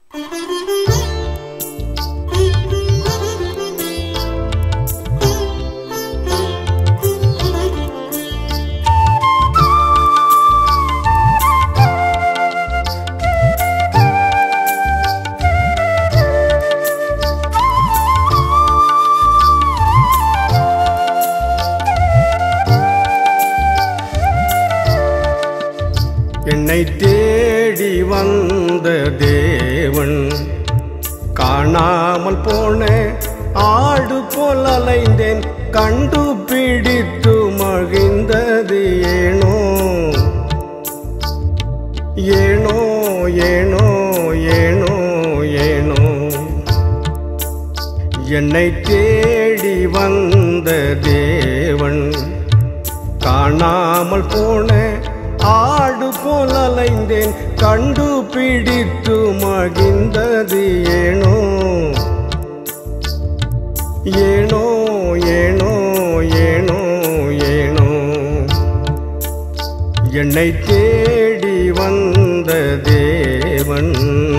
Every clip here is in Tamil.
என்னை தேடி வந்த தேவன் காணாமல் போன ஆடு போல் அலைந்தேன் கண்டுபிடித்து மகிழ்ந்தது ஏனோ ஏனோ ஏனோ ஏனோ ஏனோ என்னை தேடி வந்த தேவன் காணாமல் போன ஆடு போல் அலைந்தேன் கண்டுபிடித்து மகிழ்ந்தது ஏனோ ஏனோ ஏனோ ஏனோ ஏனோ என்னை தேடி வந்த தேவன்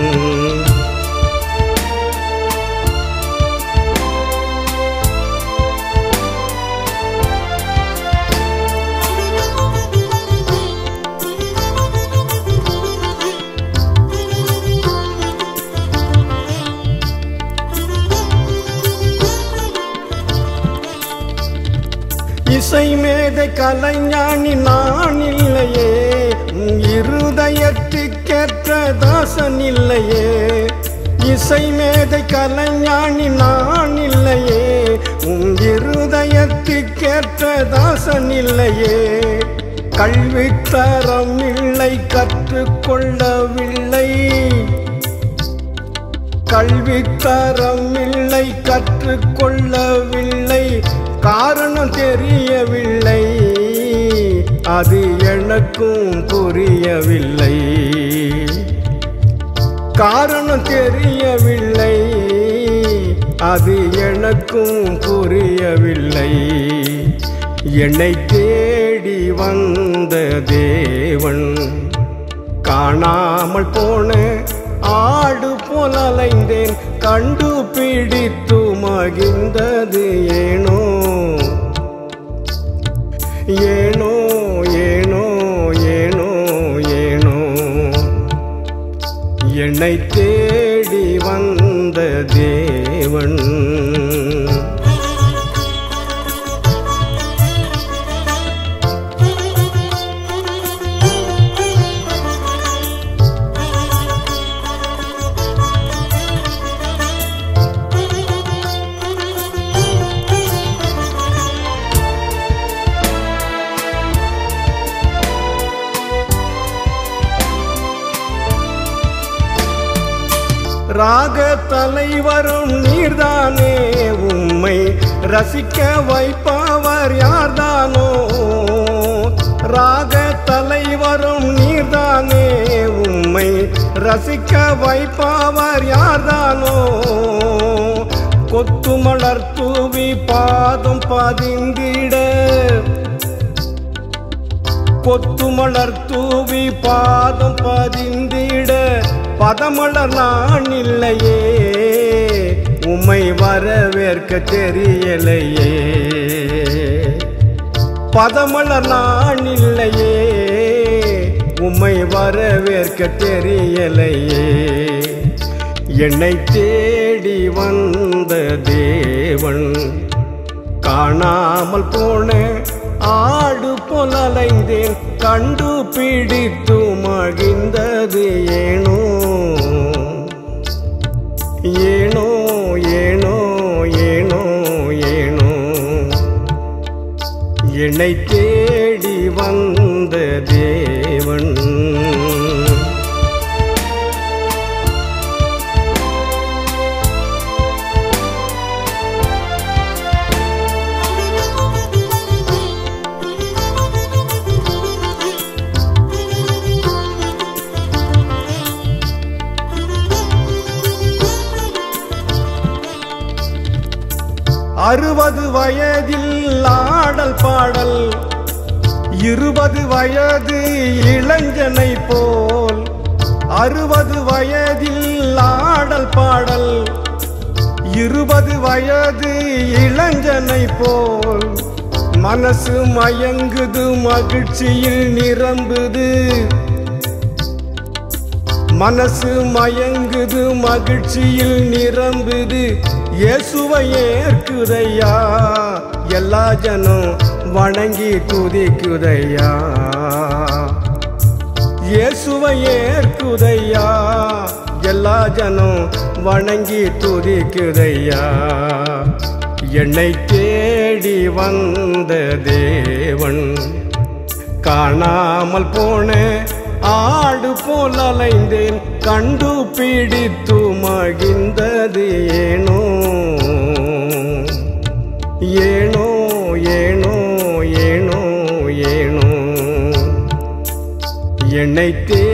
இசை மேதை கலைஞானி நான் இல்லையே உன் இருதயத்துக்கேற்ற தாசன் இல்லையே இசை மேதை கலைஞானி நான் இல்லையே உன் இருதயத்துக்கேற்ற தாசன் இல்லையே கல்வித்தரம் இல்லை கற்றுக்கொள்ளவில்லை கல்வித்தரம் இல்லை கற்றுக்கொள்ளவில்லை காரணம் தெரியவில்லை அது எனக்கும் புரியவில்லை காரணம் தெரியவில்லை அது எனக்கும் புரியவில்லை என்னை தேடி வந்த தேவன் காணாமல் போன ஆடு போல் அலைந்தேன் கண்டுபிடித்து மகிழ்ந்தது ஏனோ ஏனோ ஏனோ ஏனோ ஏனோ என்னை தேடி வந்த தேவன் ராக தலைவரும் நீர்தானே உம்மை ரசிக்க வைப்பவர் யார்தானோ ராக தலைவரும் நீர்தானே உம்மை ரசிக்க வைப்பவர் யார்தானோ கொத்து மலர் தூவி பாதம் பதிந்திட கொத்து மலர் தூவி பாதம் பதிந்திட பதமலர் நான் இல்லையே உம்மை வரவேற்க தெரியலையே பதமலர் நான் இல்லையே உம்மை வரவேற்க தெரியலையே என்னை தேடி வந்த தேவன் காணாமல் போன ஆடு போல் அலைந்தேன் கண்டுபிடித்து மகிழ்ந்தது ஏனோ ஏனோ ஏனோ ஏனோ ஏனோ என்னை தேடி வந்த தேவன் அறுபது வயதில் ஆடல் பாடல் இருபது வயது இளைஞனை போல் அறுபது வயதில் பாடல் இருபது வயது இளைஞனை போல் மனசு மயங்குது மகிழ்ச்சியில் நிரம்புது மனசு மயங்குது மகிழ்ச்சியில் நிரம்புது இயேசுவை ஏற்குதையா எல்லா ஜனம் வணங்கி துதிக்குதையா இயேசுவை ஏற்குதையா எல்லா ஜனம் வணங்கி துதிக்குதையா என்னை தேடி வந்த தேவன் காணாமல் போன ஆடு போல் அலைந்தேன் கண்டு பிடித்து மகிழ்ந்தது ஏனோ ஏனோ ஏனோ ஏனோ ஏனோ என்னை தே